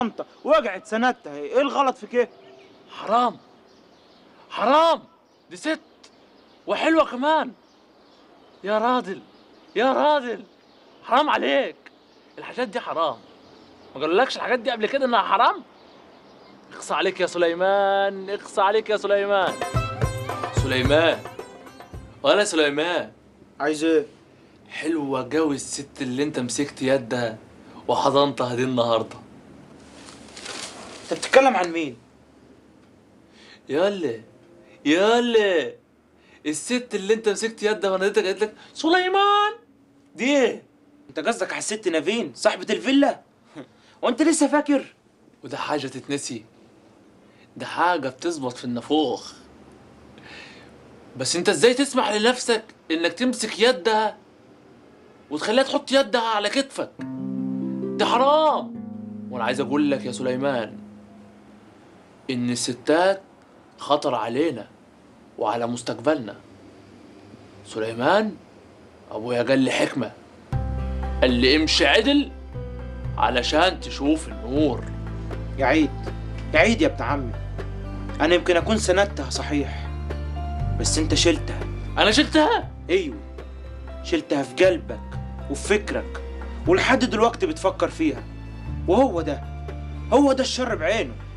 انت وقعت سندتها ايه الغلط في كده حرام حرام دي ست وحلوة كمان يا راجل يا راجل حرام عليك الحاجات دي حرام ما قالولكش الحاجات دي قبل كده انها حرام اقصى عليك يا سليمان اقصى عليك يا سليمان سليمان ولا سليمان عايز ايه حلوة جوي الست اللي انت مسكت يدها وحضنتها دي النهارده انت بتتكلم عن مين يلا يلا الست اللي انت مسكت يدها وناديتك قالت لك سليمان دي ايه انت قصدك على الست نافين صاحبة الفيلا وانت لسه فاكر وده حاجة تتنسي ده حاجة بتظبط في النافوخ بس انت ازاي تسمح لنفسك انك تمسك يدها وتخليها تحط يدها على كتفك ده حرام وانا عايز اقول لك يا سليمان ان الستات خطر علينا وعلى مستقبلنا سليمان ابويا قال لي حكمة قال لي امشي عدل علشان تشوف النور يا عيد يا عيد يا ابن عمي انا يمكن اكون سندتها صحيح بس انت شلتها انا شلتها ايوه شلتها في قلبك وفي فكرك ولحد دلوقتي بتفكر فيها وهو ده هو ده الشر بعينه